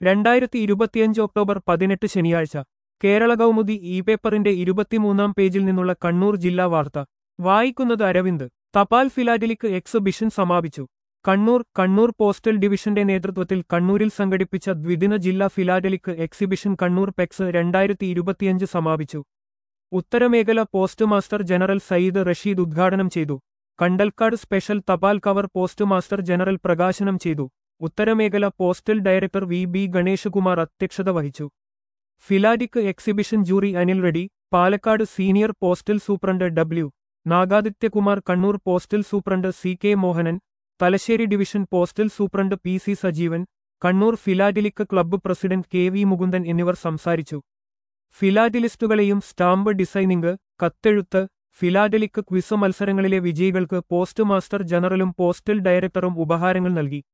രണ്ടായിരത്തി ഇരുപത്തിയഞ്ച് ഒക്ടോബർ പതിനെട്ട് ശനിയാഴ്ച കേരള കൗമുദി ഇ പേപ്പറിന്റെ ഇരുപത്തിമൂന്നാം പേജിൽ നിന്നുള്ള കണ്ണൂർ ജില്ലാ വാർത്ത വായിക്കുന്നത് അരവിന്ദ് തപാൽ ഫിലാറ്റലിക് എക്സിബിഷൻ സമാപിച്ചു കണ്ണൂർ കണ്ണൂർ പോസ്റ്റൽ ഡിവിഷന്റെ നേതൃത്വത്തിൽ കണ്ണൂരിൽ സംഘടിപ്പിച്ച ദ്വിദിന ജില്ലാ ഫിലാറ്റലിക് എക്സിബിഷൻ കണ്ണൂർ പെക്സ് രണ്ടായിരത്തി ഇരുപത്തിയഞ്ച് സമാപിച്ചു ഉത്തരമേഖല post master general Syed Rasheed ഉദ്ഘാടനം ചെയ്തു കണ്ടൽക്കാട് സ്പെഷ്യൽ തപാൽ കവർ പോസ്റ്റ് മാസ്റ്റർ ജനറൽ പ്രകാശനം ചെയ്തു ഉത്തരമേഖല postal director V B Ganeshakumar അധ്യക്ഷത വഹിച്ചു philatelic exhibition jury Anil Reddy Palakkad senior postal superintendent W Nagadithyakumar Kannur postal superintendent C K Mohanan Thalassery division postal superintendent P C Sajeevan Kannur philatelic club president K V Mukundan എന്നിവർ സംസാരിച്ചു ഫിലാറ്റലിസ്റ്റുകളെയും സ്റ്റാമ്പ് ഡിസൈനിംഗ് കത്തെഴുത്ത് philatelic quiz മത്സരങ്ങളിലെ വിജയികൾക്ക് പോസ്റ്റ് മാസ്റ്റർ ജനറലും പോസ്റ്റൽ ഡയറക്ടറും ഉപഹാരങ്ങൾ നൽകി